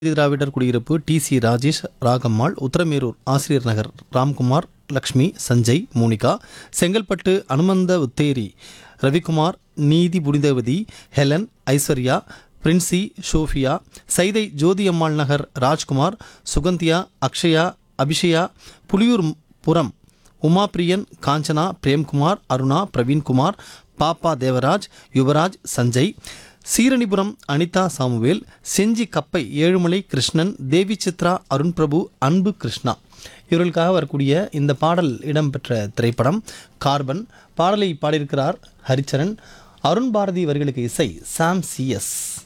திராவிடர் குடியிருப்பு T C Rajesh Ragammal Uthiramerur Asiriyar Nagar Ramkumar Lakshmi Sanjay Monika Chengalpattu Anumantha Utheri Ravikumar Neethi Punithavathi Helen Aishwarya Princy Sophia Saidai Jothiammal Nagar Rajkumar Suganthiya Akshaya Abishaya Puliyur Puram Umapriyan Kanchana Premkumar Aruna Praveenkumar Pappa Devaraj Yuvaraj Sanjay Seeranipuram Anitha Samuel Senji Kappai Ezhumalai Krishnan தேவி சித்ரா அருண் பிரபு அன்பு கிருஷ்ணா இவர்களுக்காக வரக்கூடிய இந்த பாடல் இடம்பெற்ற திரைப்படம் கார்பன் பாடலை பாடியிருக்கிறார் ஹரிச்சரன் அருண் பாரதி வரிகளுக்கு இசை சாம் சிஎஸ்